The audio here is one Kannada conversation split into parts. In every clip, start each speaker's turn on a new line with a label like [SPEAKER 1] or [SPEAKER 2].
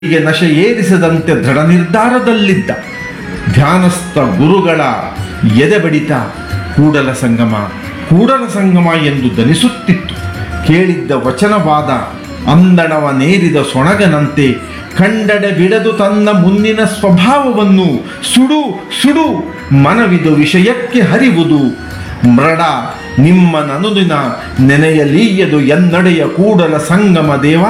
[SPEAKER 1] ಹೀಗೆ ನಶೆ ಏರಿಸದಂತೆ ದೃಢ ನಿರ್ಧಾರದಲ್ಲಿದ್ದ ಧ್ಯಾನಸ್ಥ ಗುರುಗಳ ಎದೆ ಬಡಿತ ಕೂಡಲ ಸಂಗಮ ಕೂಡಲ ಸಂಗಮ ಎಂದು ದನಿಸುತ್ತಿತ್ತು ಕೇಳಿದ್ದ ವಚನವಾದ ಅಂದಣವ ನೇರಿದ ಸೊಣಗನಂತೆ ಕಂಡಡೆ ಬಿಡದು ತನ್ನ ಮುಂದಿನ ಸ್ವಭಾವವನ್ನು ಸುಡು ಸುಡು ಮನವಿದು ವಿಷಯಕ್ಕೆ ಹರಿವುದು ಮೃಡ ನಿಮ್ಮ ನನುದಿನ ನೆನೆಯಲೀಯದು ಎನ್ನಡೆಯ ಕೂಡಲ ಸಂಗಮ ದೇವ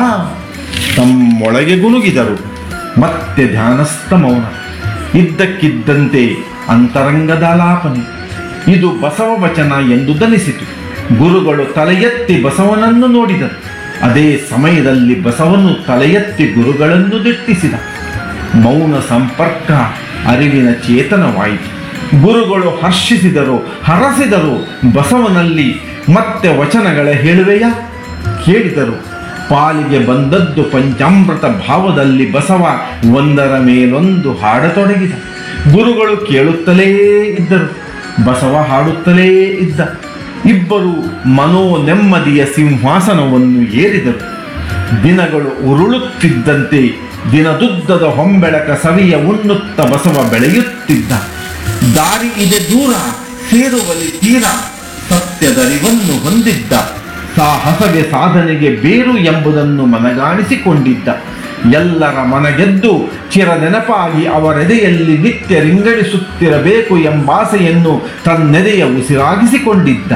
[SPEAKER 1] ತಮ್ಮೊಳಗೆ ಗುನುಗಿದರು ಮತ್ತೆ ಧ್ಯಾನಸ್ಥ ಮೌನ ಇದ್ದಕ್ಕಿದ್ದಂತೆ ಅಂತರಂಗದಾಲಾಪನೆ ಇದು ಬಸವ ವಚನ ಎಂದು ದನಿಸಿತು ಗುರುಗಳು ತಲೆಯೆತ್ತಿ ಬಸವನನ್ನು ನೋಡಿದರು ಅದೇ ಸಮಯದಲ್ಲಿ ಬಸವನು ತಲೆಯೆತ್ತಿ ಗುರುಗಳನ್ನು ದಿಟ್ಟಿಸಿದ ಮೌನ ಸಂಪರ್ಕ ಅರಿವಿನ ಚೇತನವಾಯಿತು ಗುರುಗಳು ಹರ್ಷಿಸಿದರು ಹರಸಿದರು ಬಸವನಲ್ಲಿ ಮತ್ತೆ ವಚನಗಳ ಹೇಳುವೆಯಾ ಕೇಳಿದರು ಪಾಲಿಗೆ ಬಂದದ್ದು ಪಂಚಾಮೃತ ಭಾವದಲ್ಲಿ ಬಸವ ಒಂದರ ಮೇಲೊಂದು ಹಾಡತೊಡಗಿದ ಗುರುಗಳು ಕೇಳುತ್ತಲೇ ಇದ್ದರು ಬಸವ ಹಾಡುತ್ತಲೇ ಇದ್ದ ಇಬ್ಬರು ಮನೋ ನೆಮ್ಮದಿಯ ಸಿಂಹಾಸನವನ್ನು ಏರಿದರು ದಿನಗಳು ಉರುಳುತ್ತಿದ್ದಂತೆ ದಿನದುದ್ದದ ಹೊಂಬೆಳಕ ಸವಿಯ ಉನ್ನುತ್ತ ಬಸವ ಬೆಳೆಯುತ್ತಿದ್ದ ದಾರಿ ಇದೆ ದೂರ ಸೇರುವಲ್ಲಿ ತೀರ ಸತ್ಯದರಿವನ್ನು ಹೊಂದಿದ್ದ ಸಾಹಸಗೆ ಸಾಧನೆಗೆ ಬೇರು ಎಂಬುದನ್ನು ಮನಗಾಣಿಸಿಕೊಂಡಿದ್ದ ಎಲ್ಲರ ಮನಗೆದ್ದು ಚಿರ ನೆನಪಾಗಿ ಅವರೆದೆಯಲ್ಲಿ ನಿತ್ಯ ರಿಂಗಣಿಸುತ್ತಿರಬೇಕು ಎಂಬಾಸೆಯನ್ನು ತನ್ನೆದೆಯ ಉಸಿರಾಗಿಸಿಕೊಂಡಿದ್ದ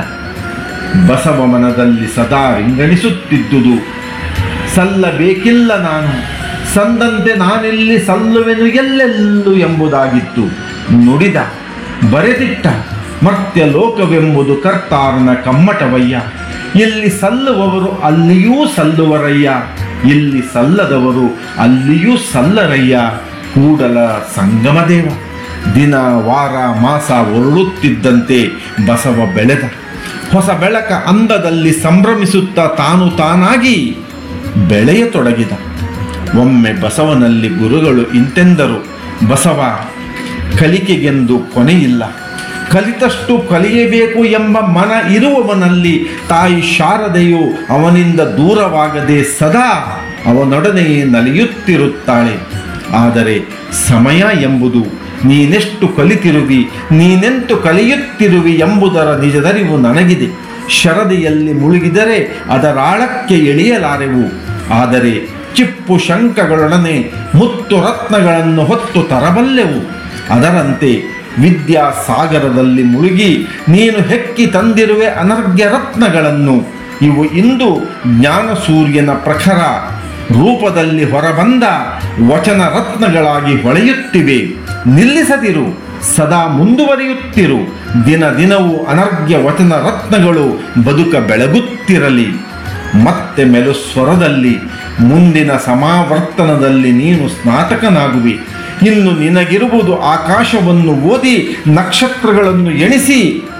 [SPEAKER 1] ಬಸವ ಮನದಲ್ಲಿ ಸದಾ ರಿಂಗಣಿಸುತ್ತಿದ್ದುದು ಸಲ್ಲಬೇಕಿಲ್ಲ ನಾನು ಸಂದಂತೆ ನಾನೆಲ್ಲಿ ಸಲ್ಲುವೆನು ಎಲ್ಲೆಲ್ಲು ಎಂಬುದಾಗಿತ್ತು ನುಡಿದ ಬರೆದಿಟ್ಟ ಮರ್ತ್ಯ ಲೋಕವೆಂಬುದು ಕರ್ತಾರನ ಕಮ್ಮಟವಯ್ಯ ಇಲ್ಲಿ ಸಲ್ಲುವವರು ಅಲ್ಲಿಯೂ ಸಲ್ಲುವರಯ್ಯ ಇಲ್ಲಿ ಸಲ್ಲದವರು ಅಲ್ಲಿಯೂ ಸಲ್ಲರಯ್ಯ ಕೂಡಲ ಸಂಗಮದೇವ ದಿನ ವಾರ ಮಾಸ ಒರಳುತ್ತಿದ್ದಂತೆ ಬಸವ ಬೆಳೆದ ಹೊಸ ಬೆಳಕ ಅಂದದಲ್ಲಿ ಸಂಭ್ರಮಿಸುತ್ತಾ ತಾನು ತಾನಾಗಿ ಬೆಳೆಯತೊಡಗಿದ ಒಮ್ಮೆ ಬಸವನಲ್ಲಿ ಗುರುಗಳು ಇಂತೆಂದರು ಬಸವ ಕಲಿಕೆಗೆಂದು ಕೊನೆಯಿಲ್ಲ ಕಲಿತಷ್ಟು ಕಲಿಯಬೇಕು ಎಂಬ ಮನ ಇರುವವನಲ್ಲಿ ತಾಯಿ ಶಾರದೆಯು ಅವನಿಂದ ದೂರವಾಗದೆ ಸದಾ ಅವನೊಡನೆಯೇ ನಲಿಯುತ್ತಿರುತ್ತಾಳೆ ಆದರೆ ಸಮಯ ಎಂಬುದು ನೀನೆಷ್ಟು ಕಲಿತಿರುವಿ ನೀನೆಂತು ಕಲಿಯುತ್ತಿರುವಿ ಎಂಬುದರ ನಿಜದರಿವು ನನಗಿದೆ ಶರದಿಯಲ್ಲಿ ಮುಳುಗಿದರೆ ಅದರಾಳಕ್ಕೆ ಎಳೆಯಲಾರೆವು ಆದರೆ ಚಿಪ್ಪು ಶಂಕಗಳೊಡನೆ ಮುತ್ತು ರತ್ನಗಳನ್ನು ಹೊತ್ತು ತರಬಲ್ಲೆವು ಅದರಂತೆ ವಿದ್ಯಾ ಸಾಗರದಲ್ಲಿ ಮುಳುಗಿ ನೀನು ಹೆಕ್ಕಿ ತಂದಿರುವೆ ಅನರ್ಘ್ಯ ರತ್ನಗಳನ್ನು ಇವು ಇಂದು ಜ್ಞಾನ ಸೂರ್ಯನ ಪ್ರಖರ ರೂಪದಲ್ಲಿ ಹೊರಬಂದ ವಚನ ರತ್ನಗಳಾಗಿ ಹೊಳೆಯುತ್ತಿವೆ ನಿಲ್ಲಿಸದಿರು ಸದಾ ಮುಂದುವರಿಯುತ್ತಿರು ದಿನ ದಿನವೂ ಅನರ್ಘ್ಯ ವಚನ ರತ್ನಗಳು ಬದುಕ ಬೆಳಗುತ್ತಿರಲಿ ಮತ್ತೆ ಮೆಲು ಸ್ವರದಲ್ಲಿ ಮುಂದಿನ ಸಮಾವರ್ತನದಲ್ಲಿ ನೀನು ಸ್ನಾತಕನಾಗುವಿ ಇನ್ನು ನಿನಗಿರುವುದು ಆಕಾಶವನ್ನು ಓದಿ ನಕ್ಷತ್ರಗಳನ್ನು ಎಣಿಸಿ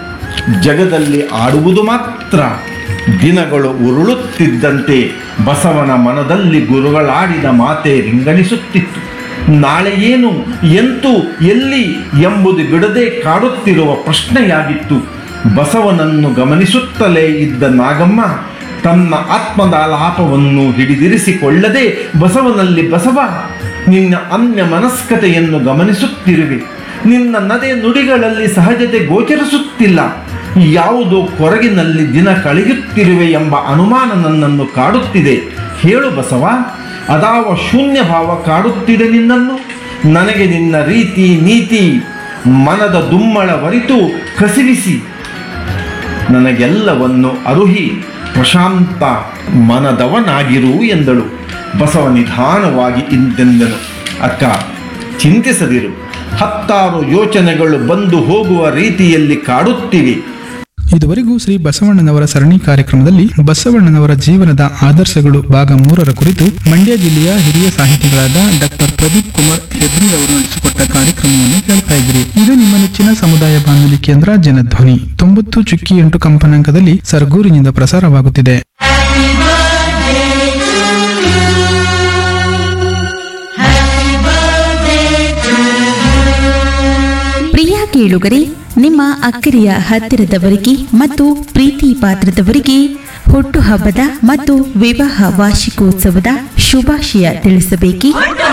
[SPEAKER 1] ಜಗದಲ್ಲಿ ಆಡುವುದು ಮಾತ್ರ ದಿನಗಳು ಉರುಳುತ್ತಿದ್ದಂತೆ ಬಸವನ ಮನದಲ್ಲಿ ಗುರುಗಳಾಡಿದ ಮಾತೆ ರಿಂಗಣಿಸುತ್ತಿತ್ತು ನಾಳೆ ಏನು ಎಂತು ಎಲ್ಲಿ ಎಂಬುದು ಬಿಡದೆ ಕಾಡುತ್ತಿರುವ ಪ್ರಶ್ನೆಯಾಗಿತ್ತು ಬಸವನನ್ನು ಗಮನಿಸುತ್ತಲೇ ಇದ್ದ ನಾಗಮ್ಮ ತನ್ನ ಆತ್ಮದಾಲಾಪವನ್ನು ಹಿಡಿದಿರಿಸಿಕೊಳ್ಳದೆ ಬಸವನಲ್ಲಿ ಬಸವ ನಿನ್ನ ಅನ್ಯ ಮನಸ್ಕತೆಯನ್ನು ಗಮನಿಸುತ್ತಿರುವೆ ನಿನ್ನ ನದೆ ನುಡಿಗಳಲ್ಲಿ ಸಹಜತೆ ಗೋಚರಿಸುತ್ತಿಲ್ಲ ಯಾವುದೋ ಕೊರಗಿನಲ್ಲಿ ದಿನ ಕಳೆಯುತ್ತಿರುವೆ ಎಂಬ ಅನುಮಾನ ನನ್ನನ್ನು ಕಾಡುತ್ತಿದೆ ಹೇಳು ಬಸವ ಅದಾವ ಶೂನ್ಯ ಭಾವ ಕಾಡುತ್ತಿದೆ ನಿನ್ನನ್ನು ನನಗೆ ನಿನ್ನ ರೀತಿ ನೀತಿ ಮನದ ದುಮ್ಮಳ ವರಿತು ಕಸಿವಿಸಿ ನನಗೆಲ್ಲವನ್ನು ಅರುಹಿ ಪ್ರಶಾಂತ ಮನದವನಾಗಿರು ಎಂದಳು ಬಸವ ನಿಧಾನವಾಗಿ ಇಂತೆಂದನು ಅಕ್ಕ ಚಿಂತಿಸದಿರು ಹತ್ತಾರು ಯೋಚನೆಗಳು ಬಂದು ಹೋಗುವ ರೀತಿಯಲ್ಲಿ ಕಾಡುತ್ತಿವೆ
[SPEAKER 2] ಇದುವರೆಗೂ ಶ್ರೀ ಬಸವಣ್ಣನವರ ಸರಣಿ ಕಾರ್ಯಕ್ರಮದಲ್ಲಿ ಬಸವಣ್ಣನವರ ಜೀವನದ ಆದರ್ಶಗಳು ಭಾಗ ಮೂರರ ಕುರಿತು ಮಂಡ್ಯ ಜಿಲ್ಲೆಯ ಹಿರಿಯ ಸಾಹಿತಿಗಳಾದ ಡಾಕ್ಟರ್ ಪ್ರದೀಪ್ ಕುಮಾರ್ ಹೆಬ್ರಿ ಅವರು ನಡೆಸಿಕೊಟ್ಟ ಕಾರ್ಯಕ್ರಮವನ್ನು ಕೇಳ್ತಾ ಇದ್ರಿ ಇದು ನಿಮ್ಮ ನೆಚ್ಚಿನ ಸಮುದಾಯ ಬಾನುಲಿ ಕೇಂದ್ರ ಜನಧ್ವನಿ ತೊಂಬತ್ತು ಚುಕ್ಕಿ ಎಂಟು ಕಂಪನಾಂಕದಲ್ಲಿ ಸರ್ಗೂರಿನಿಂದ ಪ್ರಸಾರವಾಗುತ್ತಿದೆ
[SPEAKER 3] ಪ್ರಿಯ ಕೇಳುಗರೆ ನಿಮ್ಮ ಅಕ್ಕರೆಯ ಹತ್ತಿರದವರಿಗೆ ಮತ್ತು ಪ್ರೀತಿ ಪಾತ್ರದವರಿಗೆ ಹುಟ್ಟುಹಬ್ಬದ ಮತ್ತು ವಿವಾಹ ವಾರ್ಷಿಕೋತ್ಸವದ ಶುಭಾಶಯ ತಿಳಿಸಬೇಕೇ